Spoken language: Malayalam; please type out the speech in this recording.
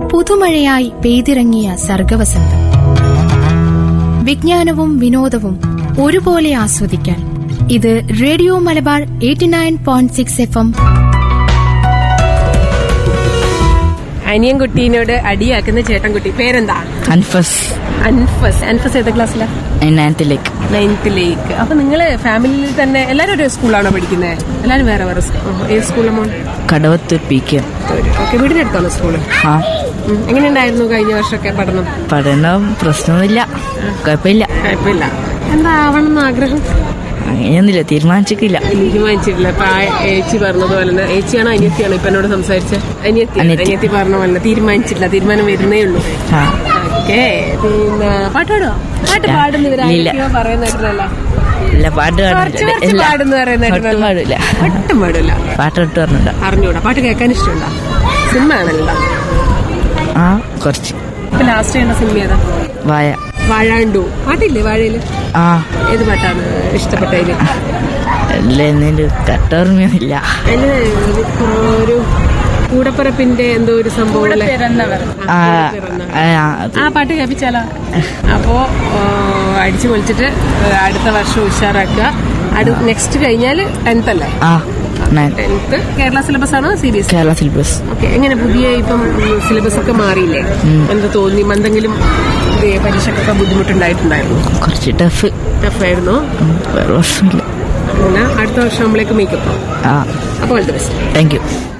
പുതുമഴയായി പെയ്തിറങ്ങിയ സർഗവസന്തം വിജ്ഞാനവും വിനോദവും ഒരുപോലെ ആസ്വദിക്കാൻ ഇത് radio Malabar eighty nine point six F M അനിയൻകുട്ടീനോട് അടിയാക്കുന്ന ചേട്ടൻകുട്ടി പേരെന്താ അൻഫസ് അൻഫസ് അൻഫസ് ഏത് ക്ലാസ്സിലാ നയൻത്തിലേക്ക് നയൻത്തിലേക്ക് അപ്പൊ നിങ്ങള് ഫാമിലിയിൽ തന്നെ എല്ലാരും ഒരു സ്കൂളാണോ പഠിക്കുന്നത് എല്ലാരും വേറെ വേറെ സ്കൂ- ഉം. ഏത് സ്കൂളിലെ മോൻ കടവത്തൂർ പി കെ ഓക്കെ വീടിനടുത്താണോ സ്കൂള് ആ ഉം. എങ്ങനെയുണ്ടായിരുന്നു കഴിഞ്ഞ വർഷമൊക്കെ പഠനം പഠനം പ്രശ്നമൊന്നുമില്ല കുഴപ്പമില്ല കുഴപ്പമില്ല എന്താ ആവണമെന്ന് ആഗ്രഹം അങ്ങനെയൊന്നുമില്ല തീരുമാനിച്ചിട്ടില്ല തീരുമാനിച്ചിട്ടില്ല ഇപ്പൊ ആ ഏച്ചി പറഞ്ഞതുപോലെ തന്നെ ഏച്ചിയാണോ അനിയത്തിയാണോ ഇപ്പൊ എന്നോട് സംസാരിച്ചത് അനിയത്തി അനിയത്തി. അനിയത്തി പറഞ്ഞ പോലെ തീരുമാനിച്ചിട്ടില്ല തീരുമാനം വരുന്നേ ഉള്ളൂ ആ ഓക്കെ പിന്നെ പാട്ട് പാടുവോ പാട്ട് ഇല്ല. പാടുന്നവരായിരിക്കോ പറയുന്നില്ല ഇല്ല പാട്ട് കുറച്ച് പാടുന്നില്ല കുറച്ച് ഇല്ല പാടുന്ന ഒട്ടും പറയുന്നില്ല പാടില്ല ഒട്ടും പാടില്ല പാട്ട് ഒട്ടും പറഞ്ഞില്ല അറിഞ്ഞൂടാ പാട്ട് കേൾക്കാൻ ഇഷ്ടമുണ്ടോ സിനിമ ആണല്ലോ ആ കുറച്ച് ഇപ്പൊ ലാസ്റ്റ് കണ്ട സിനിമ ഏതാ വായ വാഴാണ്ടു പാട്ടില്ലേ വാഴയില് ആ ഏത് പാട്ടാണ് ഇഷ്ടപ്പെട്ടതില് അല്ല എന്നൊരു കട്ടോർമ്മയൊന്നുമില്ല അതില് ഒരു കൂടപ്പിറപ്പിന്റെ എന്തോ ഒരു സംഭവം ആ ആ, അത് ആ പാട്ട് കേൾപ്പിച്ചാലോ അപ്പോ ആ, അടിച്ചു പൊളിച്ചിട്ട് അടുത്ത വർഷം ഉഷാറാക്കുക അടു നെക്സ്റ്റ് കഴിഞ്ഞാൽ ടെൻത്ത് അല്ലേ ആ നയൻ ടെൻത്ത് കേരള സിലബസ് ആണോ C B S Kerala syllabus okay എങ്ങനെ പുതിയ ഇപ്പം സിലബസ് ഒക്കെ മാറിയില്ലേ എന്ത് തോന്നി എന്തെങ്കിലും ഇത് പരീക്ഷക്കൊക്കെ ബുദ്ധിമുട്ടുണ്ടായിട്ടുണ്ടായിരുന്നു കുറച്ച് ടഫ് ടഫായിരുന്നു വേറെ പ്രശ്നമില്ല അങ്ങനെ അടുത്ത വർഷം നമ്മളേക്ക് മേക്കപ്പ് ആ അപ്പോൾ all the best thank U